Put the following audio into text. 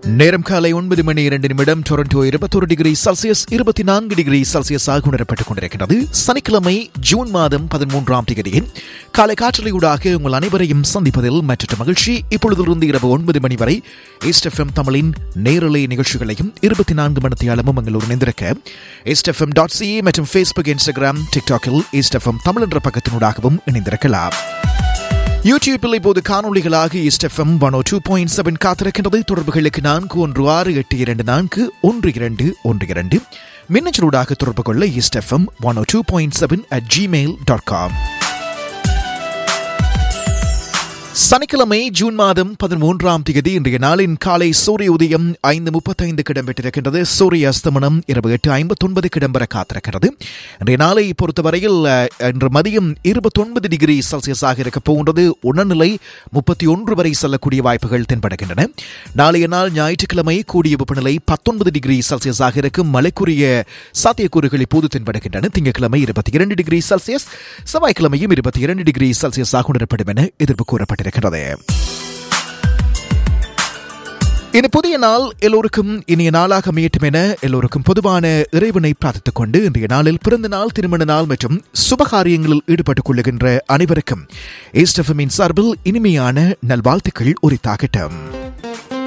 நேரம் காலை ஒன்பது மணி இரண்டு நிமிடம் டொரண்டோ இருபத்தொரு டிகிரி செல்சியஸ் இருபத்தி நான்கு டிகிரி செல்சியஸாக உணரப்பட்டுக் கொண்டிருக்கிறது சனிக்கிழமை ஜூன் மாதம் பதிமூன்றாம் தேதியின் காலை காற்றலையூடாக உங்கள் அனைவரையும் சந்திப்பதில் மற்ற மகிழ்ச்சி இப்பொழுதிலிருந்து இரவு ஒன்பது மணி வரை ஈஸ்ட் எஃப்எம் தமிழின் நேரலை நிகழ்ச்சிகளையும் இருபத்தி நான்கு மணித்தியாலமும் எங்கள் இணைந்திருக்க ஈஸ்ட் எஃப்எம் டாட் சி மற்றும் ஃபேஸ்புக் இன்ஸ்டாகிராம் டிக்டாக்கில் ஈஸ்ட் எஃப்எம் தமிழ் என்ற பக்கத்தினூடாகவும் இணைந்திருக்கலாம் யூடியூப்பில் இப்போது காணொலிகளாக east FM one two point seven காத்திருக்கின்றது தொடர்புகளுக்கு நான்கு ஒன்று ஆறு எட்டு இரண்டு நான்கு ஒன்று இரண்டு ஒன்று இரண்டு மின்னஞ்சலூடாக தொடர்பு கொள்ள east FM one two point seven at Gmail dot com சனிக்கிழமை ஜூன் மாதம் பதிமூன்றாம் தேதி இன்றைய நாளின் காலை சூரிய உதயம் ஐந்து முப்பத்தைந்துக்கு இடம்பெற்றிருக்கின்றது சூரிய அஸ்தமனம் இரவு எட்டு ஐம்பத்தொன்பதுக்கு இடம்பெற காத்திருக்கிறது இன்றைய நாளை பொறுத்தவரையில் அஹ், இன்று மதியம் இருபத்தொன்பது டிகிரி செல்சியஸாக இருக்க போகின்றது உணர்நிலை முப்பத்தி ஒன்று வரை செல்லக்கூடிய வாய்ப்புகள் தென்படுகின்றன நாளைய நாள் ஞாயிற்றுக்கிழமை கூடிய வெப்பநிலை பத்தொன்பது டிகிரி செல்சியஸாக இருக்கும் மழைக்குரிய சாத்தியக்கூறுகள் இப்போது தென்படுகின்றன திங்கட்கிழமை இருபத்தி இரண்டு டிகிரி செல்சியஸ் செவ்வாய்க்கிழமையும் இருபத்தி இரண்டு டிகிரி செல்சியஸாக உணரப்படும் என எதிர்ப்பு கூறப்பட்டிருக்கிறது இந்த புதிய நாள் எல்லோருக்கும் இனிய நாளாக அமையட்டும் என எல்லோருக்கும் பொதுவான இறைவனை பிரார்த்தித்துக் கொண்டு இன்றைய நாளில் பிறந்த நாள் திருமண நாள் மற்றும் சுபகாரியங்களில் ஈடுபட்டுக் கொள்ளுகின்ற அனைவருக்கும் ஈஸ்டஃபமின் சார்பில் இனிமையான நல்வாழ்த்துக்கள் உரித்தாகட்டும்